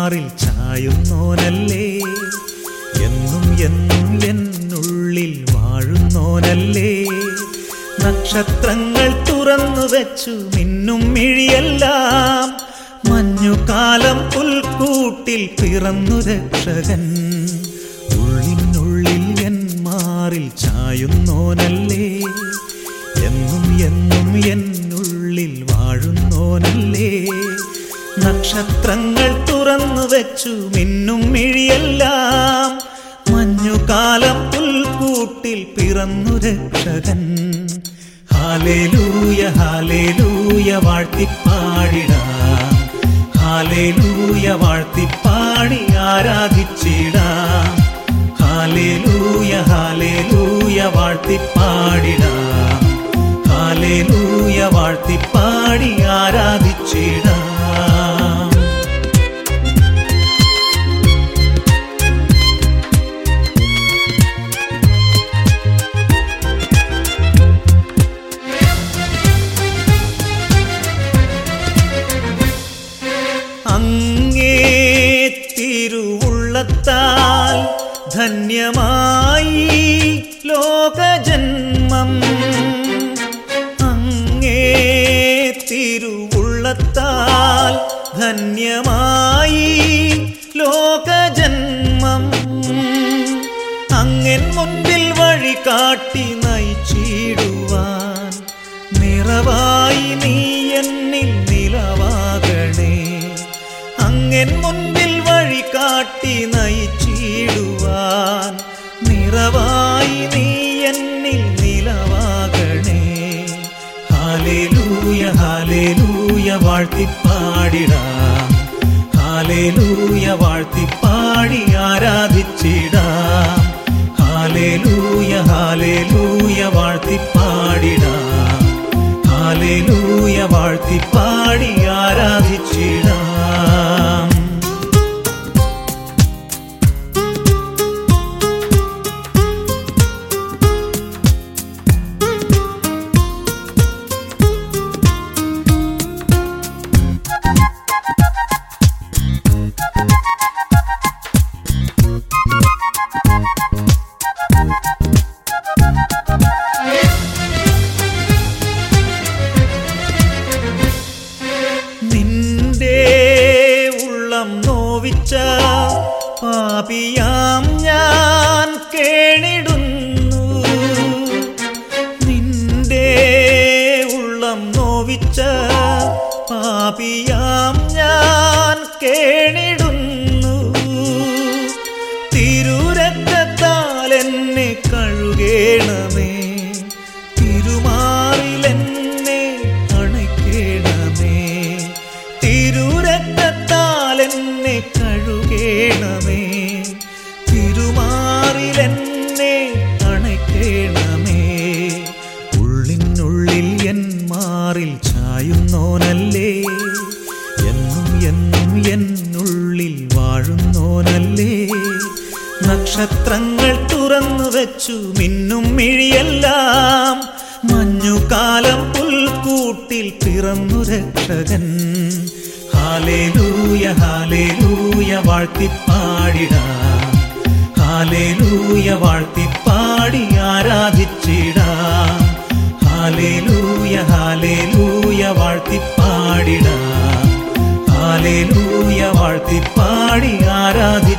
മാറിൽ ചായുന്നോനല്ലേ എന്നും എന്നും എന്നുള്ളിൽ വാഴുന്നോനല്ലേ നക്ഷത്രങ്ങൾ തുറന്നു വെച്ചു മിന്നും മിഴിയെല്ലാം മഞ്ഞുകാലം പുൽക്കൂട്ടിൽ പിറന്നു രക്ഷകൻ ഉള്ളിനുള്ളിൽ എൻ മാറിൽ ചായുന്നോനല്ലേ എന്നും എന്നും എന്നുള്ളിൽ വാഴുന്നോനല്ലേ നക്ഷത്രങ്ങൾ തുറന്നു വെച്ചു മിന്നും മിഴിയെല്ലാം മഞ്ഞുകാലം പുൽക്കൂട്ടിൽ പിറന്നു രക്ഷകൻ ഹാലേലൂയ ഹാലേലൂയ വാഴ്ത്തിപ്പാടിടാം ഹാലേലൂയ വാഴ്ത്തിപ്പാടി ആരാധിച്ചിടാം ഹാലേലൂയ ഹാലേലൂയ വാഴ്ത്തിപ്പാടിടാം ഹാലേലൂയ വാഴ്ത്തിപ്പാടി ആരാധിച്ചിടാം അങ്ങേ തിരുവുള്ളത്താൽ ധന്യമായി ലോകജന്മം അങ്ങേ തിരുവുള്ളത്താൽ ധന്യമായി ലോകജന്മം അങ്ങൻ മുൻപിൽ വഴി കാട്ടി നയിച്ചിടുവാൻ നിറവായി നീ എന്നിൽ നിലവാകണേ അങ്ങൻ മുൻപിൽ വഴി കാട്ടി നയിച്ചിടുവാൻ നിറവായി നീ എന്നിൽ നിലവാകണേ ഹാലേലൂയ ഹാലേലൂയ വാഴ്ത്തിപ്പാടിടാം ഹാലേലൂയ വാഴ്ത്തിപ്പാടി ആരാധിച്ചിടാം ഹാലേലൂയ ഹാലേലൂയ വാഴ്ത്തിപ്പാടിടാം ഹാലേലൂയ വാഴ്ത്തിപ്പാടി ആരാധിച്ചിടാം നിന്റെ ഉള്ളം നോവിച്ച പാപിയാം ഞാൻ കേണിടുന്നു നിന്റെ ഉള്ളം നോവിച്ച പാപിയാം ഞാൻ കേണിടുന്നു തിരുരക്തത്താൽ എന്നെ കഴുകേണമേ തിരുമാറിലെന്നെ അണയ്ക്കേണമേ തിരുരക്തത്താൽ എന്നെ കഴുകേണമേ തിരുമാറിലെന്നെ അണയ്ക്കേണമേ ഉള്ളിനുള്ളിൽ എൻ മാറിൽ ചായുന്നോനല്ലേ എന്നും എന്നും എന്നുള്ളിൽ വാഴുന്നോനല്ലേ നക്ഷത്രങ്ങൾ തുറന്നു വെച്ചു മിന്നും മിഴിയെല്ലാം മഞ്ഞുകാലം പുൽക്കൂട്ടിൽ പിറന്നു രക്ഷകൻ ഹാലേലൂയ ഹാലേലൂയ വാഴ്ത്തിപ്പാടിടാം ഹാലേലൂയ വാഴ്ത്തിപ്പാടി ആരാധിച്ചിടാം ഹാലേലൂയ ഹാലേലൂയ വാഴ്ത്തിപ്പാടിടാം ഹാലേലൂയ വാഴ്ത്തിപ്പാടി ആരാധി